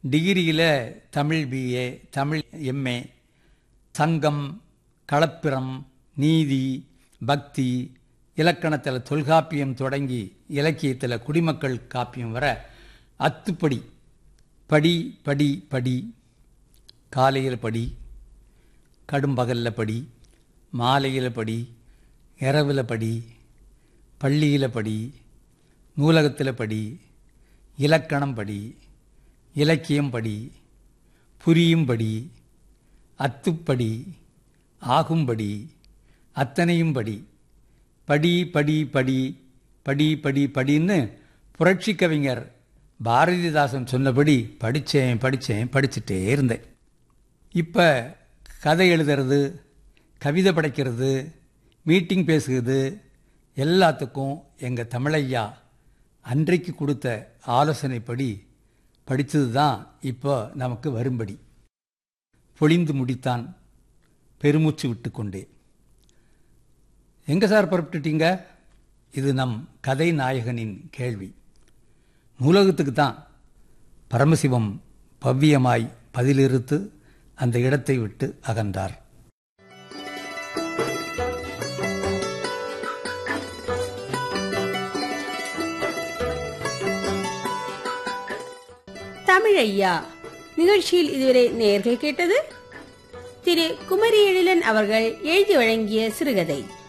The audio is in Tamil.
டிகிரியில் தமிழ் பிஏ தமிழ் எம்ஏ சங்கம் களப்பிரம் நீதி பக்தி இலக்கணத்தில் தொல்காப்பியம் தொடங்கி இலக்கியத்தில் குடிமக்கள் காப்பியம் வர அத்துப்படி படி படி படி காலையில் படி கடும்பகலில் படி மாலையில் படி இரவில் படி பள்ளியில் படி நூலகத்தில் படி இலக்கணம் படி இலக்கியம் படி புரியும்படி அத்துப்படி ஆகும்படி அத்தனையும் படி படி படி படி படி படி படின்னு புரட்சி கவிஞர் பாரதிதாசன் சொன்னபடி படித்தேன் படித்தேன் படிச்சுட்டே இருந்தேன் இப்போ கதை எழுதுறது கவிதை படைக்கிறது மீட்டிங் பேசுகிறது எல்லாத்துக்கும் எங்கள் தமிழையா அன்றைக்கு கொடுத்த ஆலோசனைப்படி படித்தது தான் இப்போ நமக்கு வரும்படி பொழிந்து முடித்தான் பெருமூச்சு விட்டு கொண்டே எங்கே சார் புறப்பட்டுட்டீங்க இது நம் கதை நாயகனின் கேள்வி நூலகத்துக்கு தான் பரமசிவம் பவ்யமாய் பதிலிருத்து அந்த இடத்தை விட்டு அகன்றார் தமிழையா நிகழ்ச்சியில் இதுவரை நேயர்கள் கேட்டது திரு குமரி எழிலன் அவர்கள் எழுதி வழங்கிய சிறுகதை